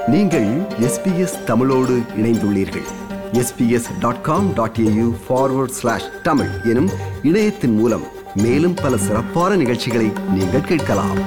நீங்கள் எஸ்பிஎஸ் தமிழோடு இணைந்துள்ளீர்கள் SBS dot com dot AU forward slash Tamil எனும் இணையத்தின் மூலம் மேலும் பல சிறப்பான நிகழ்ச்சிகளை நீங்கள் கேட்கலாம்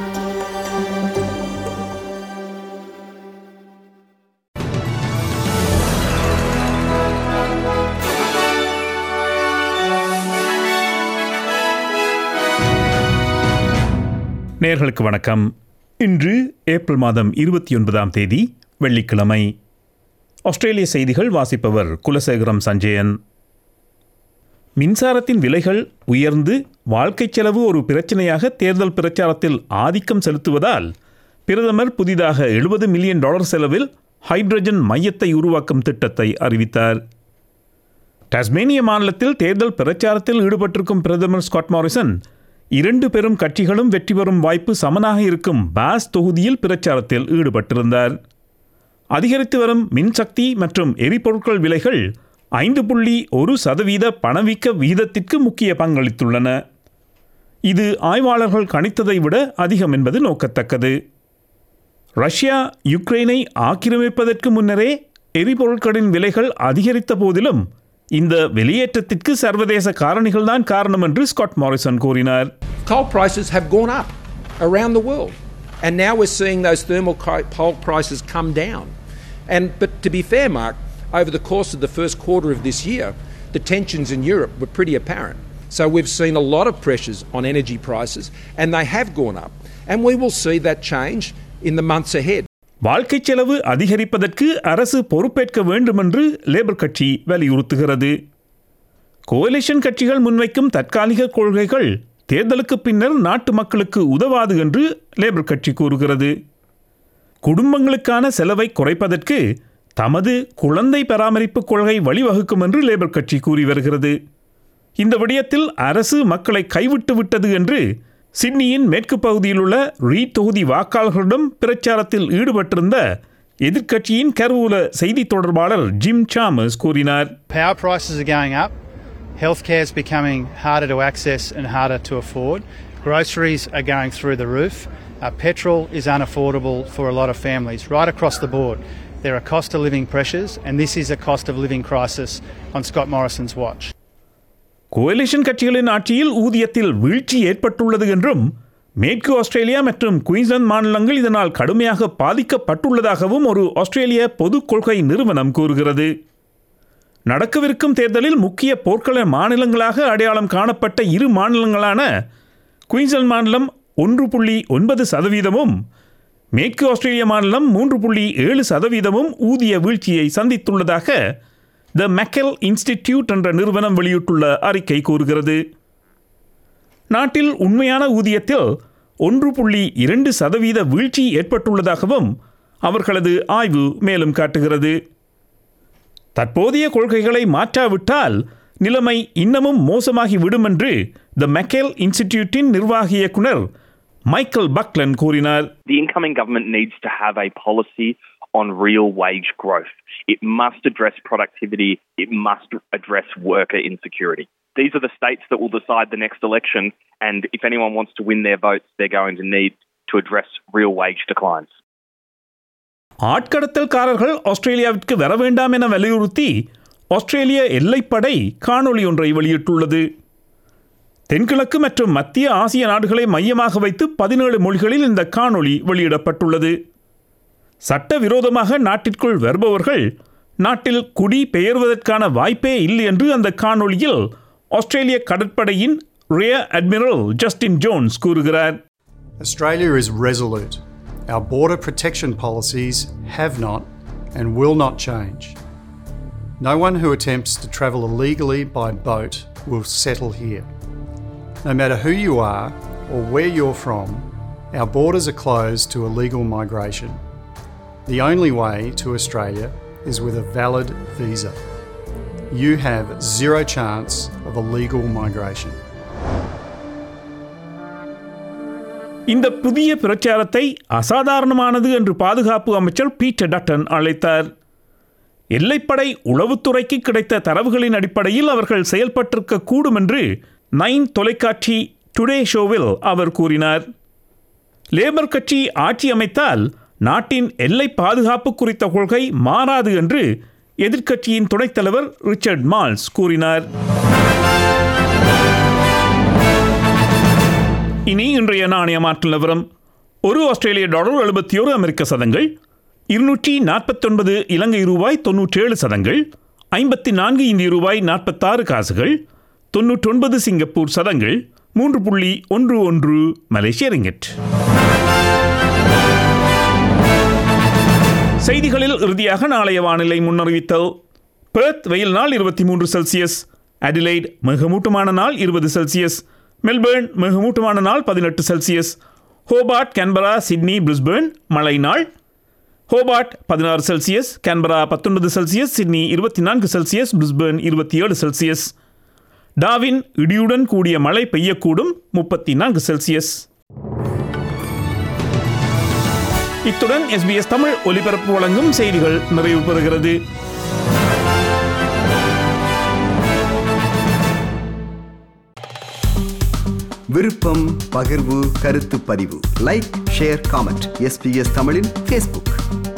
நேர்களுக்கு வணக்கம் இன்று ஏப்ரல் மாதம் இருபத்தி ஒன்பதாம் தேதி வெள்ளிக்கிழமை ஆஸ்திரேலிய செய்திகள் வாசிப்பவர் குலசேகரம் சஞ்சயன் மின்சாரத்தின் விலைகள் உயர்ந்து வாழ்க்கைச் செலவு ஒரு பிரச்சனையாக தேர்தல் பிரச்சாரத்தில் ஆதிக்கம் செலுத்துவதால் பிரதமர் புதிதாக எழுபது மில்லியன் டாலர் செலவில் ஹைட்ரஜன் மையத்தை உருவாக்கும் திட்டத்தை அறிவித்தார் டாஸ்மேனிய மாநிலத்தில் தேர்தல் பிரச்சாரத்தில் ஈடுபட்டிருக்கும் பிரதமர் ஸ்காட் மாரிசன் இரண்டு பெரும் கட்சிகளும் வெற்றி பெறும் வாய்ப்பு சமனாக இருக்கும் பாஸ் தொகுதியில் பிரச்சாரத்தில் ஈடுபட்டிருந்தார் அதிகரித்து வரும் மின்சக்தி மற்றும் எரிபொருட்கள் விலைகள் ஐந்து புள்ளி ஒரு சதவீத பணவீக்க விகிதத்திற்கு முக்கிய பங்களித்துள்ளன இது ஆய்வாளர்கள் கணித்ததை விட அதிகம் என்பது நோக்கத்தக்கது ரஷ்யா யுக்ரைனை ஆக்கிரமிப்பதற்கு முன்னரே எரிபொருட்களின் விலைகள் அதிகரித்த போதிலும் இந்த வெளியேற்றத்திற்கு சர்வதேச காரணிகள்தான் காரணம் என்று ஸ்காட் மாரிசன் கூறினார் Coal prices have gone up around the world. And now we're seeing those thermal co- coal prices come down. And, but to be fair, Mark, over the course of the first quarter of this year, the tensions in Europe were pretty apparent. So we've seen a lot of pressures on energy prices, and they have gone up. And we will see that change in the months ahead. வாழ்க்கைச் செலவு அதிகரிப்பதற்கு அரசு பொறுப்பேற்க வேண்டும் என்று labour கட்சி வலியுறுத்துகிறது coalition கட்சிகள் முன்வைக்கும் தற்காலிக கொள்கைகள் தேர்தலுக்கு பின்னர் நாட்டு மக்களுக்கு உதவாது என்று லேபர் கட்சி கூறுகிறது குடும்பங்களுக்கான செலவை குறைப்பதற்கு தமது குழந்தை பராமரிப்பு கொள்கை வழிவகுக்கும் என்று லேபர் கட்சி கூறி வருகிறது இந்த விடயத்தில் அரசு மக்களை கைவிட்டு விட்டது என்று சிட்னியின் மேற்கு பகுதியில் உள்ள ரீட் தொகுதி வாக்காளர்களிடம் பிரச்சாரத்தில் ஈடுபட்டிருந்த எதிர்க்கட்சியின் கருவூல செய்தி தொடர்பாளர் ஜிம் சாமஸ் கூறினார் Power prices are going up. Healthcare is becoming harder to access and harder to afford. Groceries are going through the roof. Uh, petrol is unaffordable for a lot of families right across the board. There are cost of living pressures, and this is a cost of living crisis on Scott Morrison's watch. Coalition கட்சிகளின் ஆட்சியில் ஊதியத்தில் வீழ்ச்சி ஏற்பட்டுள்ளது என்றும் மேற்கு Australia மற்றும் Queensland மாநிலங்கள் இதனால் கடுமையாக பாதிக்கப்பட்டுள்ளதாகவும் ஒரு ஆஸ்திரேலிய பொது கொள்கை நிறுவனம் கூறுகிறது நடக்கவிருக்கும் தேர்தலில் முக்கிய போர்க்கள மாநிலங்களாக அடையாளம் காணப்பட்ட இரு மாநிலங்களான குயின்ஸ்லாந்து மாநிலம் ஒன்று புள்ளி ஒன்பது சதவீதமும் மேற்கு ஆஸ்திரேலிய மாநிலம் மூன்று புள்ளி ஏழு சதவீதமும் ஊதிய வீழ்ச்சியை சந்தித்துள்ளதாக த மெக்கல் இன்ஸ்டிடியூட் என்ற நிறுவனம் வெளியிட்டுள்ள அறிக்கை கூறுகிறது நாட்டில் உண்மையான ஊதியத்தில் ஒன்று புள்ளி இரண்டு சதவீத வீழ்ச்சி ஏற்பட்டுள்ளதாகவும் அவர்களது ஆய்வு மேலும் காட்டுகிறது தற்போதைய கொள்கைகளை மாற்றாவிட்டால் நிலைமை இன்னமும் மோசமாகி விடும் என்று த மெக்கேல் இன்ஸ்டிடியூட்டின் நிர்வாக இயக்குனர் மைக்கேல் பக்லன் கூறினார் The incoming government needs to have a policy on real wage growth. It must address productivity. It must address worker insecurity. These are the states that will decide the next election, and if anyone wants to win their votes, they're going to need to address real wage declines. ஆட்கடத்தல்காரர்கள் ஆஸ்திரேலியாவிற்கு வர வேண்டாம் என வலியுறுத்தி ஆஸ்திரேலிய எல்லைப்படை காணொளி ஒன்றை வெளியிட்டுள்ளது தென்கிழக்கு மற்றும் மத்திய ஆசிய நாடுகளை மையமாக வைத்து பதினேழு மொழிகளில் இந்த காணொளி வெளியிடப்பட்டுள்ளது சட்டவிரோதமாக நாட்டிற்குள் வருபவர்கள் நாட்டில் குடி பெயர்வதற்கான வாய்ப்பே இல்லை என்று அந்த காணொளியில் ஆஸ்திரேலிய கடற்படையின் ரியர் அட்மிரல் ஜஸ்டின் ஜோன்ஸ் கூறுகிறார் Australia is resolute. Our border protection policies have not and will not change. No one who attempts to travel illegally by boat will settle here. No matter who you are or where you're from, our borders are closed to illegal migration. The only way to Australia is with a valid visa. You have zero chance of illegal migration. இந்த புதிய பிரச்சாரத்தை அசாதாரணமானது என்று பாதுகாப்பு அமைச்சர் Peter Dutton அழைத்தார் எல்லைப்படை உளவுத்துறைக்கு கிடைத்த தரவுகளின் அடிப்படையில் அவர்கள் செயல்பட்டிருக்க கூடும் என்று நைன் தொலைக்காட்சி டுடே ஷோவில் அவர் கூறினார் லேபர் கட்சி ஆட்சி அமைத்தால் நாட்டின் எல்லை பாதுகாப்பு குறித்த கொள்கை மாறாது என்று எதிர்க்கட்சியின் துணைத் தலைவர் ரிச்சர்ட் மால்ஸ் கூறினார் இனி இன்றைய நாணய மாற்று நிலவரம் ஒரு ஆஸ்திரேலிய டாலர் எழுபத்தி ஒரு அமெரிக்க சதங்கள் இருநூற்றி நாற்பத்தொன்பது இலங்கை ரூபாய் தொன்னூற்றேழு சதங்கள் ஐம்பத்தி நான்கு இந்திய ரூபாய் நாற்பத்தாறு காசுகள் தொன்னூற்றொன்பது சிங்கப்பூர் சதங்கள் மூன்று புள்ளி ஒன்று ஒன்று மலேசிய ரிங்கெட் செய்திகளில் இறுதியாக நாளைய வானிலை முன்னறிவித்தல் பெர்த் வெயில் நாள் இருபத்தி மூன்று செல்சியஸ் அடிலைட் மிகமூட்டமான நாள் இருபது செல்சியஸ் மெல்பேர்ன் மிகமூட்டமான நாள் பதினெட்டு Celsius Hobart Canberra Sydney Brisbane மழை நாள் ஹோபார்ட் பதினாறு செல்சியஸ் கேன்பரா பத்தொன்பது செல்சியஸ் சிட்னி இருபத்தி நான்கு செல்சியஸ் பிரிஸ்பேர்ன் இருபத்தி ஏழு செல்சியஸ் டாவின் இடியுடன் கூடிய மழை பெய்யக்கூடும் முப்பத்தி நான்கு செல்சியஸ் இத்துடன் எஸ்பிஎஸ் தமிழ் ஒலிபரப்பு வழங்கும் செய்திகள் நிறைவு பெறுகிறது விருப்பம் பகிர்வு கருத்து பதிவு லைக் ஷேர் காமெண்ட் எஸ்பிஎஸ் தமிழின் ஃபேஸ்புக்